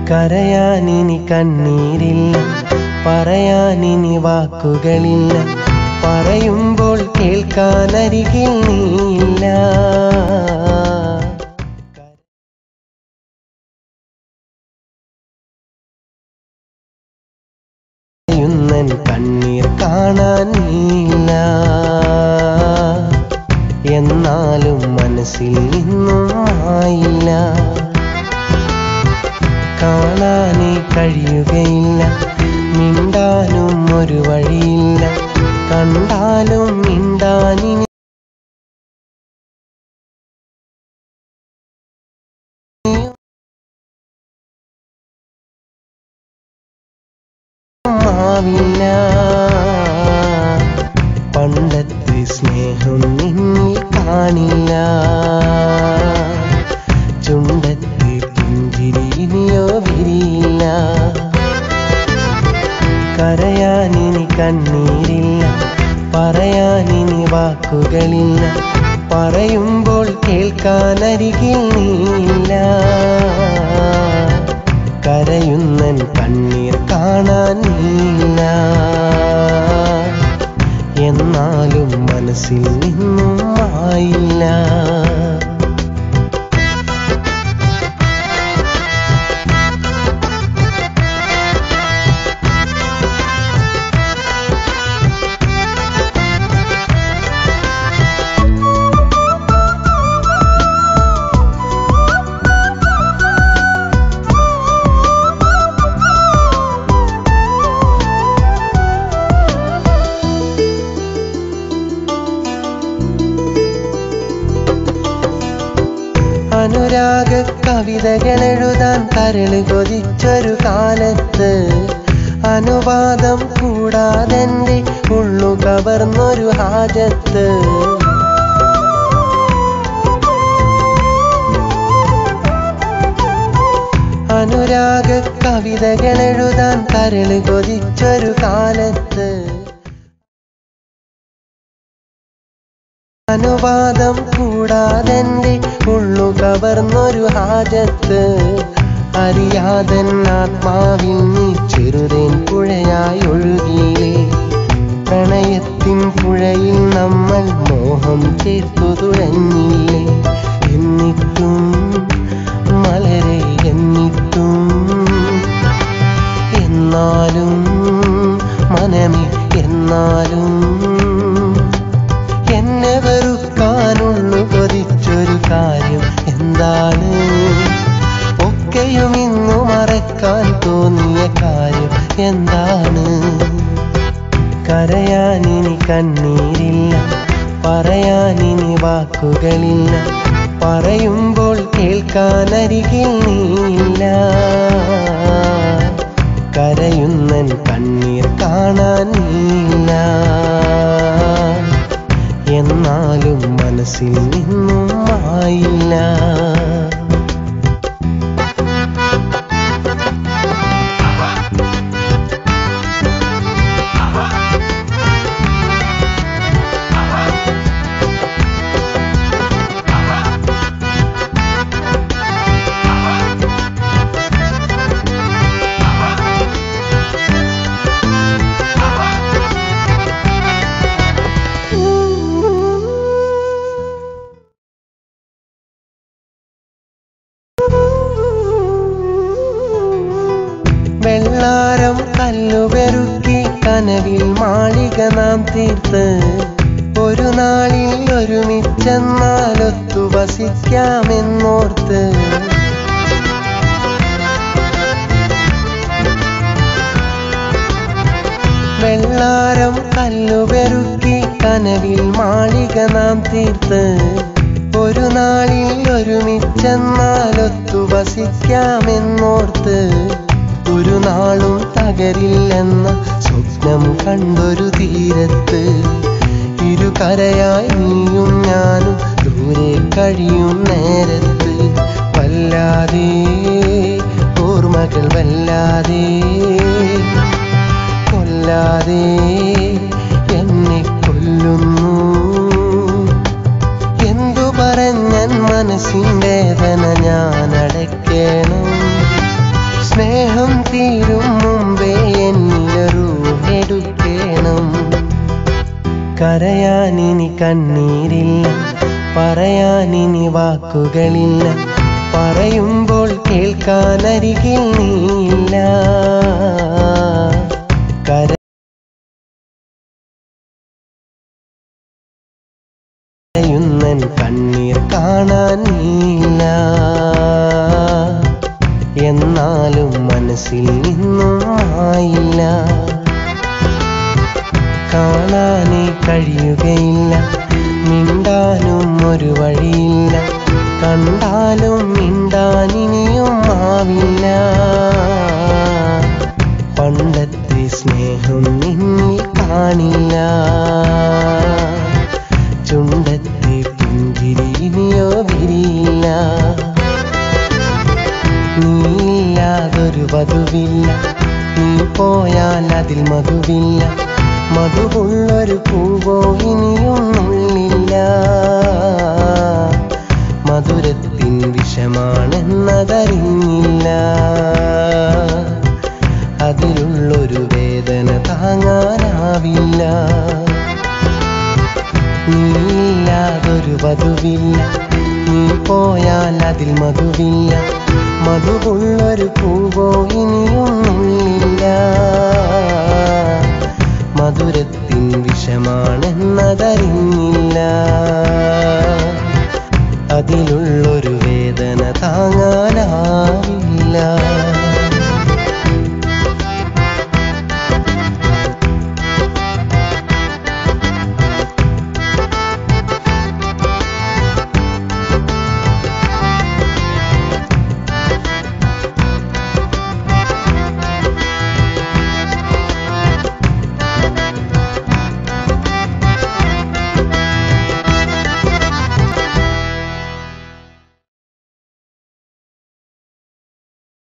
കരയാനിനി കണ്ണീരില്ല പറയാനിനി വാക്കുകളില്ല പറയുമ്പോൾ കേൾക്കാനരികിൽ നീയില്ല കരയുന്നൻ കണ്ണീർ കാണാൻ നീയില്ല എന്നാലും മനസ്സിൽ നിന്നും ആയില്ല കാണാനേ കഴിയുകയില്ല മിണ്ടാനും ഒരു വഴിയില്ല കണ്ടാലും മിണ്ടാനിനി ആവില്ല പണ്ടത്തെ സ്നേഹം നിന്നിൽ കാണില്ല ചുണ്ടത്തെ പുഞ്ചിരി ഇനിയോ വിരിയില്ല കരയാനിനി കണ്ണീരില്ല പറയാനിനി വാക്കുകളില്ല പറയുമ്പോൾ കേൾക്കാനരികിൽ നീയില്ല കരയുന്നൻ കണ്ണീർ കാണാൻ നീയില്ല എന്നാലും മനസ്സിൽ നിന്നും ആയില്ല അനുരാഗ കവിതകൾ എഴുതാൻ കരള് കൊതിച്ചൊരു കാലത്ത് അനുവാദം കൂടാതെന്റെ ഉള്ളു കവർന്നൊരു ഹാജത്ത് അനുരാഗ കവിതകൾ എഴുതാൻ കരള് കൊതിച്ചൊരു കാലത്ത് അനുവാദം കൂടാതെന്റെ ഉള്ളു കവർന്നൊരു ഹാജത്ത് അറിയാതൻ ആത്മാവിൽ നീ ചെറുതേൻ പുഴയായി ഒഴുകിയില്ലേ പ്രണയത്തിൻ പുഴയിൽ നമ്മൾ മോഹം ചേർത്തു തുഴഞ്ഞില്ലേ എന്നിട്ടും മലരെ എന്നിട്ടും എന്നാലും മനമേ എന്നാലും എന്നെ വെറുക്കാനുള്ളു കൊതിച്ചൊരു കാര്യം എന്താണ് ഒക്കെയും ഇന്നു മറക്കാൻ തോന്നിയ കാര്യം എന്താണ് കരയാനിനി കണ്ണീരില്ല പറയാനിനി വാക്കുകളില്ല പറയുമ്പോൾ കേൾക്കാനരികിൽ നീയില്ല കരയുന്നൻ കണ്ണീർ കാണാൻ നീയില്ല എന്നാലും മനസ്സിൽ നിന്നും ആയില്ല വെള്ളാരം കല്ലുപെറുക്കി കനവിൽ മാളിക നാം തീർത്ത് ഒരു നാളിൽ ഒരുമിച്ചെന്നാലൊത്തു വസിക്കാമെന്നോർത്ത് വെള്ളാരം കല്ലുപെറുക്കി കനവിൽ മാളിക നാം തീർത്ത് ഒരു നാളിൽ ഒരുമിച്ചെന്നാലൊത്തു വസിക്കാമെന്നോർത്ത് ഒരു നാളും തകരില്ലെന്ന സ്വപ്നം കണ്ടൊരു തീരത്ത് ഇരുകരയായി നീയും ഞാനും ദൂരെ കഴിയും നേരത്ത് വല്ലാതെ ഓർമ്മകൾ വല്ലാതെ കൊല്ലാതെ എന്നെ കൊല്ലുന്നു എന്തു പറഞ്ഞൻ മനസ്സിൻ വേദന ഞാൻ അടയ്ക്കണം സ്നേഹം തീരും മുമ്പേ എന്നിലറൂഹെടുക്കേണം കരയാനിനി കണ്ണീരില്ല പറയാനിനി വാക്കുകളില്ല പറയുമ്പോൾ കേൾക്കാനരികിൽ നീയില്ല കര കരയുന്നൻ കണ്ണീർ കാണാൻ നീയില്ല എന്നാലും മനസ്സിൽ നിന്നും ആയില്ല കാണാനേ കഴിയുകയില്ല മിണ്ടാനും ഒരു വഴിയില്ല കണ്ടാലും മിണ്ടാനിനിയും ആവില്ല പണ്ടത്തെ സ്നേഹം നിന്നിൽ കാണില്ല ചുണ്ടത്തെ പുഞ്ചിരി ഇനിയോ വിരിയില്ല നീയില്ലാതൊരു വധുവില്ല നീ പോയാൽ അതിൽ മധുവില്ല മധുവുള്ളൊരു പൂവോ ഇനിയും ഉള്ളില്ല മധുരത്തിൻ വിഷമാണെന്നതറിഞ്ഞില്ല അതിലുള്ളൊരു വേദന താങ്ങാനാവില്ല നീയില്ലാതൊരു വധുവില്ല നീ പോയാൽ അതിൽ മധുവില്ല മധുവുള്ളൊരു പൂവോ ഇനിയും ഉള്ളില്ല മധുരത്തിൻ വിഷമാണെന്നതറിഞ്ഞില്ല അതിലുള്ളൊരു വേദന താങ്ങാനാവില്ല